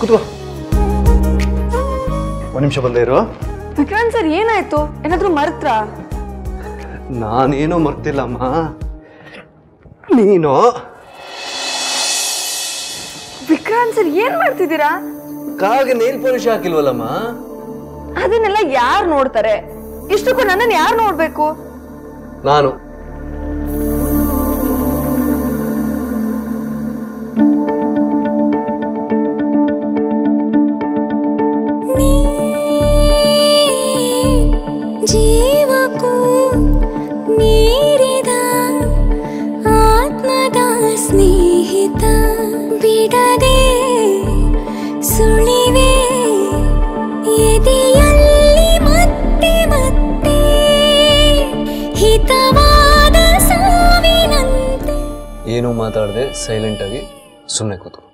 ಕೂತ್ಕೋ ಒಂದು ನಿಮಿಷ ಬಂದೇ ಇರು ವಿಕ್ರಾಂತ್ ಸರ್ ಏನಾಯ್ತು ಏನಾದ್ರೂ ಮರ್ತ್ರಾ ನಾನೇನೋ ಮರ್ತಿಲ್ಲಮ್ಮ ನೀನು ವಿಕ್ರಾಂತ್ ಸರ್ ಏನ್ ಮಾಡ್ತಿದ್ದೀರಾ ಕಾಗೆ ನೇಲ್ ಪಾಲಿಶ್ ಹಾಕಿಲ್ವಲ್ಲಮ್ಮ ಅದನ್ನೆಲ್ಲ ಯಾರು ನೋಡ್ತಾರೆ ಇಷ್ಟಕ್ಕೂ ನನ್ನನ್ನು ಯಾರು ನೋಡ್ಬೇಕು ನಾನು ಜೀವಕ್ಕೂ ಮೀರಿದ ಆತ್ಮದ ಸ್ನೇಹಿತ ಬಿಡದೆ ಸುಳಿವೆ ಎದೆಯಲ್ಲಿ ಮತ್ತೆ ಮತ್ತೆ ಹಿತವಾದ ಸಾವಿನಂತೆ ಏನು ಮಾತಾಡದೆ ಸೈಲೆಂಟ್ ಆಗಿ ಸುಮ್ಮನೆ ಕೂತ್ಕೋ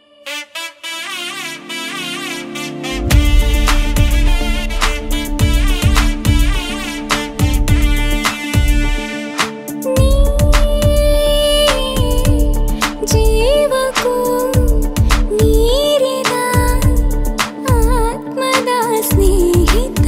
ಜೀವಕ್ಕೂ ಮೀರಿದ ಆತ್ಮದ ಸ್ನೇಹಿತ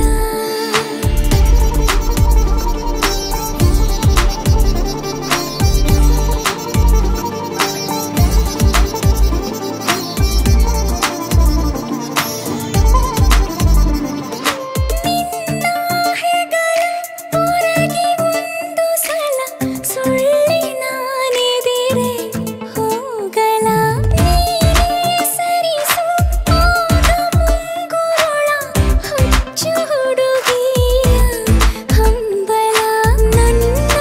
ಹೊರಗೆ ಒಂದು ಸಲ ಸುಳ್ಳಿನ ನೆದಿರೆ ಹೋಗಲ ನೀನೇ ಸರಿಸು ಆಗ ಮುಂಗುರುಳ ಹುಚ್ಚು ಹುಡುಗಿಯ ಹಂಬಲ ನನ್ನ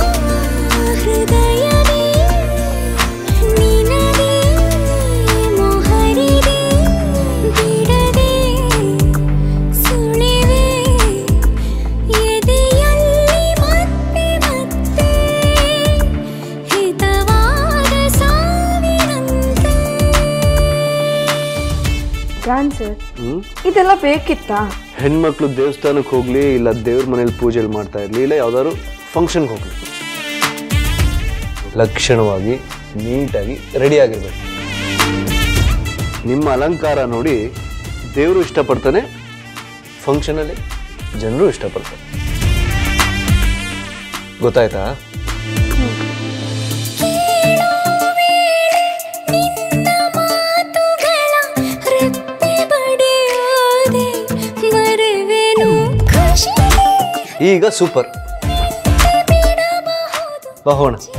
ಹೃದಯವೇ ನಿನಗೆ ಮೊಹರಿದೆ ಬಿಡದೆ ಸುಳಿವೆ ಎದೆಯಲ್ಲಿ ಮತ್ತೆ ಮತ್ತೆ ಹಿತವಾದ ಸಾವಿನಂತೆ ವಿಕ್ರಾಂತ್ ಸರ್ ಹ್ಮ್ ಇದೆಲ್ಲ ಬೇಕಿತ್ತಾ ಹೆಣ್ಮಕ್ಳು ದೇವಸ್ಥಾನಕ್ಕೆ ಹೋಗ್ಲಿ ಇಲ್ಲ ದೇವ್ರ ಮನೇಲಿ ಪೂಜೆಲಿ ಮಾಡ್ತಾ ಇರಲಿ ಇಲ್ಲ ಯಾವ್ದಾದ್ರು ಫಂಕ್ಷನ್ಗೆ ಹೋಗ್ಲಿ ಲಕ್ಷಣವಾಗಿ ನೀಟಾಗಿ ರೆಡಿ ಆಗಿರ್ಬೇಕು ನಿಮ್ಮ ಅಲಂಕಾರ ನೋಡಿ ದೇವರು ಇಷ್ಟಪಡ್ತಾನೆ ಫಂಕ್ಷನಲ್ಲಿ ಜನರು ಇಷ್ಟಪಡ್ತಾರೆ ಗೊತ್ತಾಯ್ತಾ ನಿನ್ನ ಮಾತುಗಳ ರೆಪ್ಪೆ ಬಡಿಯೋದೆ ಮರೆವೆನು ಖುಷಿ ಈಗ ಸೂಪರ್ ಬಾ ಹೋಣ